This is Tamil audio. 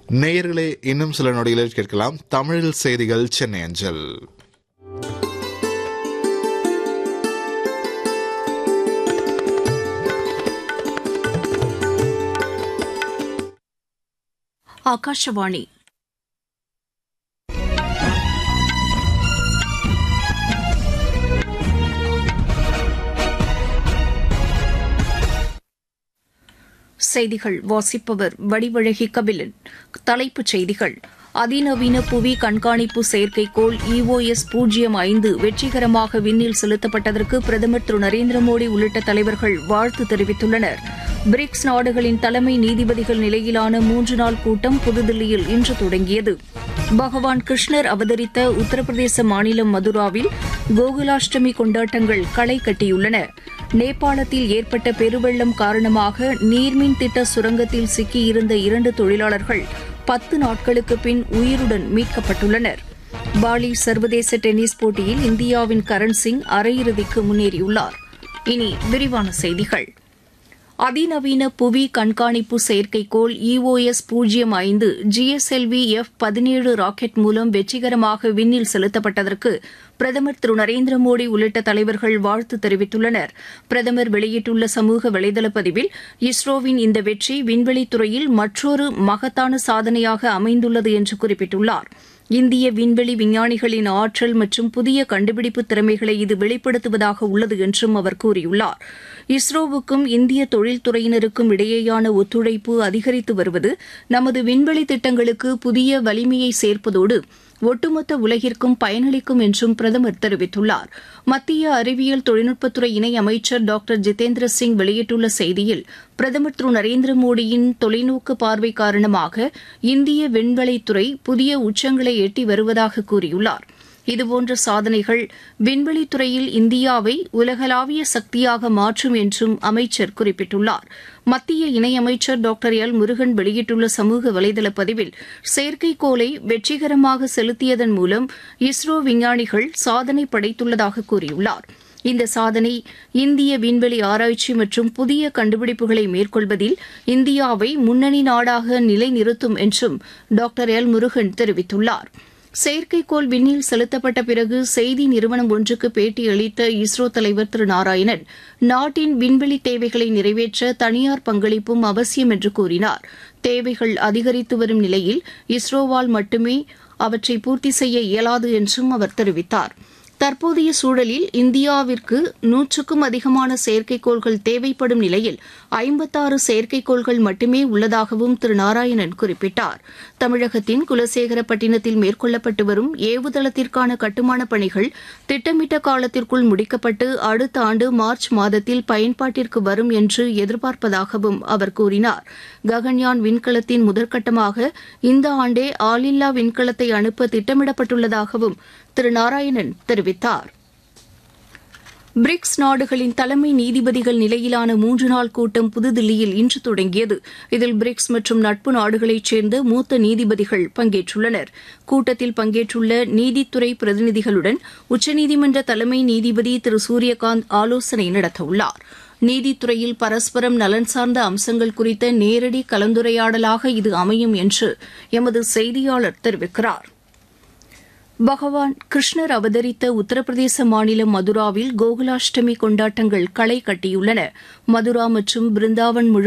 நேயர்களே இன்னும் சில நொடிகளில் கேட்கலாம் தமிழில் செய்திகள் சென்னை அஞ்சல் ಆಕಾಶವಾಣಿ செய்திகள் வாசிப்பவர் வடிவழகி கபிலன் தலைப்புச் செய்திகள் அதிநவீன புவி கண்காணிப்பு செயற்கைக்கோள் இஓஎஸ் பூஜ்ஜியம் ஐந்து வெற்றிகரமாக விண்ணில் செலுத்தப்பட்டதற்கு பிரதமர் திரு நரேந்திர மோடி உள்ளிட்ட தலைவர்கள் வாழ்த்து தெரிவித்துள்ளனர் பிரிக்ஸ் நாடுகளின் தலைமை நீதிபதிகள் நிலையிலான மூன்று நாள் கூட்டம் புதுதில்லியில் இன்று தொடங்கியது பகவான் கிருஷ்ணர் அவதரித்த உத்தரப்பிரதேச மாநிலம் மதுராவில் கோகுலாஷ்டமி கொண்டாட்டங்கள் களை கட்டியுள்ளன நேபாளத்தில் ஏற்பட்ட பெருவெள்ளம் காரணமாக நீர்மின் திட்ட சுரங்கத்தில் சிக்கியிருந்த இரண்டு தொழிலாளர்கள் பத்து நாட்களுக்கு பின் உயிருடன் மீட்கப்பட்டுள்ளனர் பாலி சர்வதேச டென்னிஸ் போட்டியில் இந்தியாவின் கரண் சிங் அரையிறுதிக்கு முன்னேறியுள்ளார் இனி விரிவான செய்திகள் அதிநவீன புவி கண்காணிப்பு செயற்கைக்கோள் இஓஎஸ் பூஜ்ஜியம் ஐந்து ஜிஎஸ்எல்வி எஃப் பதினேழு ராக்கெட் மூலம் வெற்றிகரமாக விண்ணில் செலுத்தப்பட்டதற்கு பிரதமர் திரு நரேந்திர மோடி உள்ளிட்ட தலைவர்கள் வாழ்த்து தெரிவித்துள்ளனர் பிரதமர் வெளியிட்டுள்ள சமூக வலைதள பதிவில் இஸ்ரோவின் இந்த வெற்றி விண்வெளித்துறையில் மற்றொரு மகத்தான சாதனையாக அமைந்துள்ளது என்று குறிப்பிட்டுள்ளார் இந்திய விண்வெளி விஞ்ஞானிகளின் ஆற்றல் மற்றும் புதிய கண்டுபிடிப்பு திறமைகளை இது வெளிப்படுத்துவதாக உள்ளது என்றும் அவர் கூறியுள்ளார் இஸ்ரோவுக்கும் இந்திய தொழில்துறையினருக்கும் இடையேயான ஒத்துழைப்பு அதிகரித்து வருவது நமது விண்வெளி திட்டங்களுக்கு புதிய வலிமையை சேர்ப்பதோடு ஒட்டுமொத்த உலகிற்கும் பயனளிக்கும் என்றும் பிரதமர் தெரிவித்துள்ளார் மத்திய அறிவியல் தொழில்நுட்பத்துறை இணை அமைச்சர் டாக்டர் ஜிதேந்திர சிங் வெளியிட்டுள்ள செய்தியில் பிரதமர் திரு நரேந்திர மோடியின் தொலைநோக்கு பார்வை காரணமாக இந்திய விண்வெளித்துறை புதிய உச்சங்களை எட்டி வருவதாக கூறியுள்ளார் இதுபோன்ற சாதனைகள் விண்வெளித்துறையில் இந்தியாவை உலகளாவிய சக்தியாக மாற்றும் என்றும் அமைச்சர் குறிப்பிட்டுள்ளார் மத்திய இணையமைச்சர் டாக்டர் எல் முருகன் வெளியிட்டுள்ள சமூக வலைதள பதிவில் செயற்கைக்கோளை வெற்றிகரமாக செலுத்தியதன் மூலம் இஸ்ரோ விஞ்ஞானிகள் சாதனை படைத்துள்ளதாக கூறியுள்ளார் இந்த சாதனை இந்திய விண்வெளி ஆராய்ச்சி மற்றும் புதிய கண்டுபிடிப்புகளை மேற்கொள்வதில் இந்தியாவை முன்னணி நாடாக நிலைநிறுத்தும் என்றும் டாக்டர் எல் முருகன் தெரிவித்துள்ளாா் செயற்கைக்கோள் விண்ணில் செலுத்தப்பட்ட பிறகு செய்தி நிறுவனம் ஒன்றுக்கு பேட்டியளித்த இஸ்ரோ தலைவர் திரு நாராயணன் நாட்டின் விண்வெளி தேவைகளை நிறைவேற்ற தனியார் பங்களிப்பும் அவசியம் என்று கூறினார் தேவைகள் அதிகரித்து வரும் நிலையில் இஸ்ரோவால் மட்டுமே அவற்றை பூர்த்தி செய்ய இயலாது என்றும் அவர் தெரிவித்தார் தற்போதைய சூழலில் இந்தியாவிற்கு நூற்றுக்கும் அதிகமான செயற்கைக்கோள்கள் தேவைப்படும் நிலையில் ஐம்பத்தாறு செயற்கைக்கோள்கள் மட்டுமே உள்ளதாகவும் திரு நாராயணன் குறிப்பிட்டார் தமிழகத்தின் குலசேகரப்பட்டினத்தில் மேற்கொள்ளப்பட்டு வரும் ஏவுதளத்திற்கான கட்டுமானப் பணிகள் திட்டமிட்ட காலத்திற்குள் முடிக்கப்பட்டு அடுத்த ஆண்டு மார்ச் மாதத்தில் பயன்பாட்டிற்கு வரும் என்று எதிர்பார்ப்பதாகவும் அவர் கூறினார் ககன்யான் விண்கலத்தின் முதற்கட்டமாக இந்த ஆண்டே ஆளில்லா விண்கலத்தை அனுப்ப திட்டமிடப்பட்டுள்ளதாகவும் திரு நாராயணன் தெரிவித்தார் பிரிக்ஸ் நாடுகளின் தலைமை நீதிபதிகள் நிலையிலான மூன்று நாள் கூட்டம் புதுதில்லியில் இன்று தொடங்கியது இதில் பிரிக்ஸ் மற்றும் நட்பு நாடுகளைச் சேர்ந்த மூத்த நீதிபதிகள் பங்கேற்றுள்ளனர் கூட்டத்தில் பங்கேற்றுள்ள நீதித்துறை பிரதிநிதிகளுடன் உச்சநீதிமன்ற தலைமை நீதிபதி திரு சூரியகாந்த் ஆலோசனை நடத்தவுள்ளார் நீதித்துறையில் பரஸ்பரம் நலன் சார்ந்த அம்சங்கள் குறித்த நேரடி கலந்துரையாடலாக இது அமையும் என்று எமது செய்தியாளர் தெரிவிக்கிறார் பகவான் கிருஷ்ணர் அவதரித்த உத்தரப்பிரதேச மாநிலம் மதுராவில் கோகுலாஷ்டமி கொண்டாட்டங்கள் களை கட்டியுள்ளன மதுரா மற்றும் பிருந்தாவன் முழு